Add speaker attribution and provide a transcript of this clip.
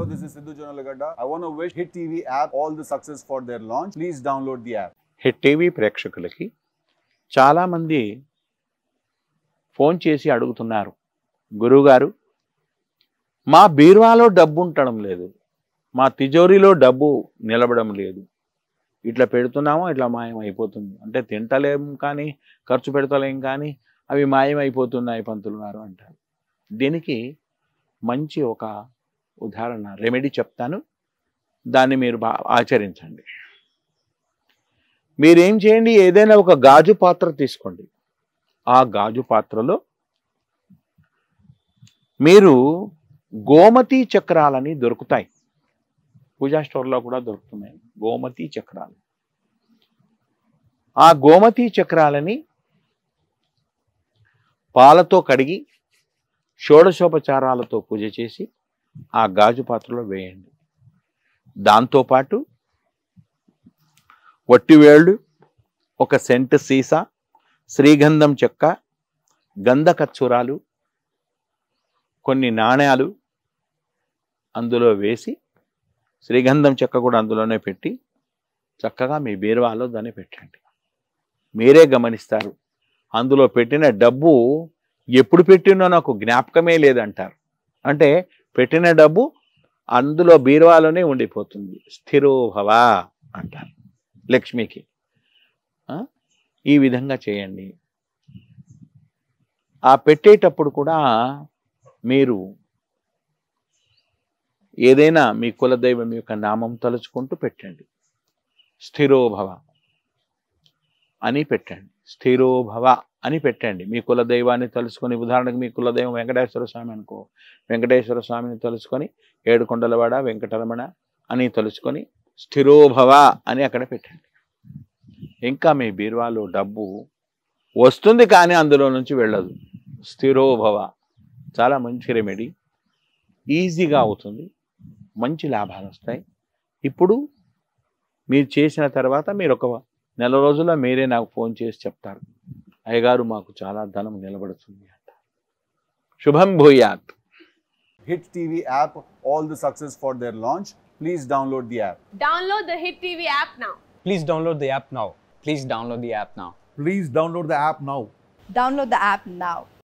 Speaker 1: Hello, this is Sidhu Jonalagada. I want to wish Hit TV app all the success for their launch. Please download the app.
Speaker 2: Hit TV ప్రేక్షకులకి చాలామంది phone చేసి అడుగుతున్నారు గురువుగారు మా బీరువాలో డబ్బు ఉండడం లేదు మా తిజోరీలో డబ్బు నిలబడం లేదు ఇట్లా పెడుతున్నామో ఇట్లా మాయం అయిపోతుంది అంటే తింటలేం కానీ ఖర్చు పెడతలేం కానీ అవి మాయం అయిపోతున్నాయి పంతులు గారు అంటారు దీనికి మంచి ఒక ఉదాహరణ రెమెడీ చెప్తాను దాన్ని మీరు బా ఆచరించండి మీరేం చేయండి ఏదైనా ఒక గాజు పాత్ర తీసుకోండి ఆ గాజు పాత్రలో మీరు గోమతి చక్రాలని దొరుకుతాయి పూజా స్టోర్లో కూడా దొరుకుతున్నాయి గోమతి చక్రాలు ఆ గోమతి చక్రాలని పాలతో కడిగి షోడశోపచారాలతో పూజ చేసి ఆ గాజు పాత్రలో వేయండి దాంతోపాటు వట్టివేళ్ళు ఒక సెంట్ సీసా శ్రీగంధం చెక్క గంధ కచ్చూరాలు కొన్ని నాణ్యాలు అందులో వేసి శ్రీగంధం చెక్క కూడా అందులోనే పెట్టి చక్కగా మీ బీరువాలో దాన్ని పెట్టండి మీరే గమనిస్తారు అందులో పెట్టిన డబ్బు ఎప్పుడు పెట్టినో నాకు జ్ఞాపకమే లేదంటారు అంటే పెట్టిన డబ్బు అందులో బీరువాలోనే ఉండిపోతుంది స్థిరోభవ అంటారు లక్ష్మికి ఆ? ఈ విధంగా చేయండి ఆ పెట్టేటప్పుడు కూడా మీరు ఏదైనా మీ కులదైవం యొక్క నామం తలుచుకుంటూ పెట్టండి స్థిరోభవ అని పెట్టండి స్థిరోభవ అని పెట్టండి మీ కులదైవాన్ని తలుచుకొని ఉదాహరణకు మీ కులదైవం వెంకటేశ్వర స్వామి అనుకో వెంకటేశ్వర స్వామిని తలుచుకొని ఏడుకొండలవాడ వెంకటరమణ అని తలుచుకొని స్థిరోభవ అని అక్కడ పెట్టండి ఇంకా మీ బీరువాలో డబ్బు వస్తుంది కానీ అందులో నుంచి వెళ్ళదు స్థిరోభవ చాలా మంచి రెమెడీ ఈజీగా అవుతుంది మంచి లాభాలు వస్తాయి ఇప్పుడు మీరు చేసిన తర్వాత మీరు ఒక నెల రోజుల్లో మీరే నాకు ఫోన్ చేసి చెప్తారు అయ్యగారు మాకు చాలా ధనం నిలబడుతుంది అంట శుభం భూయాత్
Speaker 1: Hit TV app all the success for their launch. Please download the app.
Speaker 3: Download the Hit TV app now.
Speaker 4: Please download the app now.
Speaker 5: Please download the app now.
Speaker 6: Please download the app now.
Speaker 7: Download the app now.